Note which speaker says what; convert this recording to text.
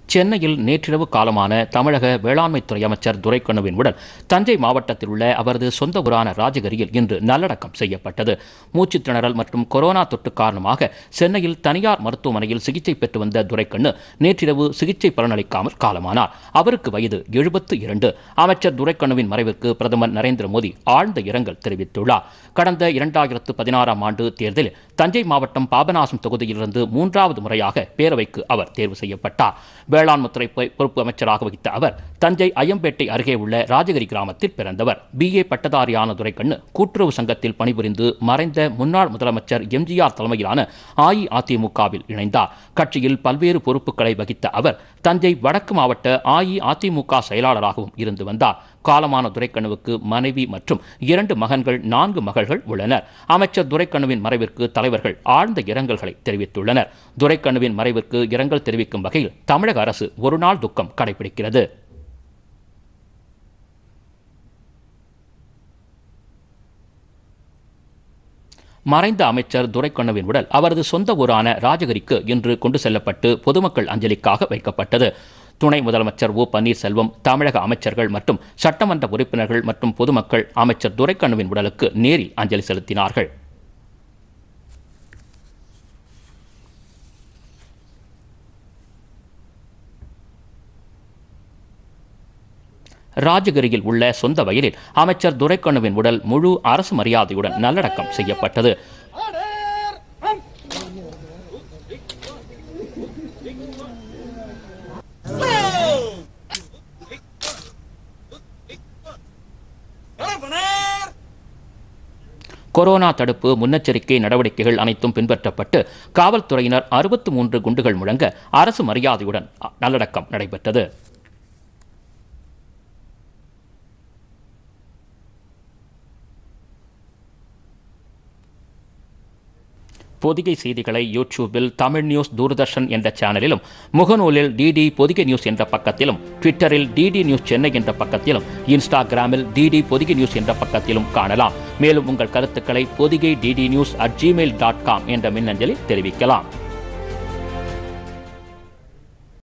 Speaker 1: சென்னையில் நேற்றிரவு காலமான தமிழக வேளாண்மைத்துறை அமைச்சர் துரைக்கண்ணுவின் உடல் தஞ்சை மாவட்டத்தில் உள்ள அவரது சொந்த ஊரான ராஜகிரியில் இன்று நல்லடக்கம் செய்யப்பட்டது மூச்சுத் திணறல் மற்றும் கொரோனா தொற்று காரணமாக சென்னையில் தனியார் மருத்துவமனையில் சிகிச்சை பெற்று வந்த துரைக்கண்ணு நேற்றிரவு சிகிச்சை பலனளிக்காமல் காலமானார் அவருக்கு வயது எழுபத்து இரண்டு அமைச்சர் துரைக்கண்ணுவின் மறைவிற்கு பிரதமர் நரேந்திர மோடி ஆழ்ந்த இரங்கல் தெரிவித்துள்ளார் கடந்த இரண்டாயிரத்து பதினாறாம் ஆண்டு தேர்தலில் தஞ்சை மாவட்டம் பாபநாசம் தொகுதியிலிருந்து மூன்றாவது முறையாக பேரவைக்கு அவர் தேர்வு செய்யப்பட்டார் வேளாண்மைத்துறை பொ- பொறுப்பு அமைச்சராக வகித்த அவர் தஞ்சை ஐயம்பேட்டை அருகே உள்ள ராஜகிரி கிராமத்தில் பிறந்தவர் பிஏ பட்டதாரியான துரைக்கண்ணு கூட்டுறவு சங்கத்தில் பணிபுரிந்து மறைந்த முன்னாள் முதலமைச்சர் எம்ஜிஆர் தலைமையிலான அஇஅதிமுகவில் இணைந்தார் கட்சியில் பல்வேறு பொறுப்புகளை வகித்த அவர் தஞ்சை வடக்கு மாவட்ட அஇஅதிமுக செயலாளராகவும் இருந்து வந்தார் காலமான துரைக்கண்ணுவுக்கு மனைவி மற்றும் இரண்டு மகன்கள் நான்கு மகள்கள் உள்ளனர் அமைச்சர் துரைக்கண்ணுவின் மறைவிற்கு தலைவர்கள் ஆழ்ந்த இரங்கல்களை தெரிவித்துள்ளனர் துரைக்கண்ணுவின் மறைவிற்கு இரங்கல் தெரிவிக்கும் வகையில் தமிழக அரசு ஒருநாள் துக்கம் கடைபிடிக்கிறது மறைந்த அமைச்சர் துரைக்கண்ணுவின் உடல் அவரது சொந்த ஊரான ராஜகிரிக்கு இன்று கொண்டு செல்லப்பட்டு பொதுமக்கள் அஞ்சலிக்காக வைக்கப்பட்டது துணை முதலமைச்சர் ஓ பன்னீர்செல்வம் தமிழக அமைச்சர்கள் மற்றும் சட்டமன்ற உறுப்பினர்கள் மற்றும் பொதுமக்கள் அமைச்சர் துரைக்கண்ணுவின் உடலுக்கு நேரில் அஞ்சலி செலுத்தினார்கள் ராஜகிரியில் உள்ள சொந்த வயலில் அமைச்சர் துரைக்கண்ணுவின் உடல் முழு அரசு மரியாதையுடன் நல்லடக்கம் செய்யப்பட்டது கொரோனா தடுப்பு முன்னெச்சரிக்கை நடவடிக்கைகள் அனைத்தும் பின்பற்றப்பட்டு காவல்துறையினர் அறுபத்து மூன்று குண்டுகள் முழங்க அரசு மரியாதையுடன் அ- நல்லடக்கம் நடைபெற்றது பொதிகை செய்திகளை யூடியூபில் தமிழ் நியூஸ் தூர்தர்ஷன் என்ற சேனலிலும் முகநூலில் டிடி பொதிகை நியூஸ் என்ற பக்கத்திலும் ட்விட்டரில் டிடி நியூஸ் சென்னை என்ற பக்கத்திலும் இன்ஸ்டாகிராமில் டிடி பொதிகை நியூஸ் என்ற பக்கத்திலும் காணலாம் மேலும் உங்கள் கருத்துக்களை Podhigai DD news at Gmail dot com என்ற மின்னஞ்சலில் தெரிவிக்கலாம்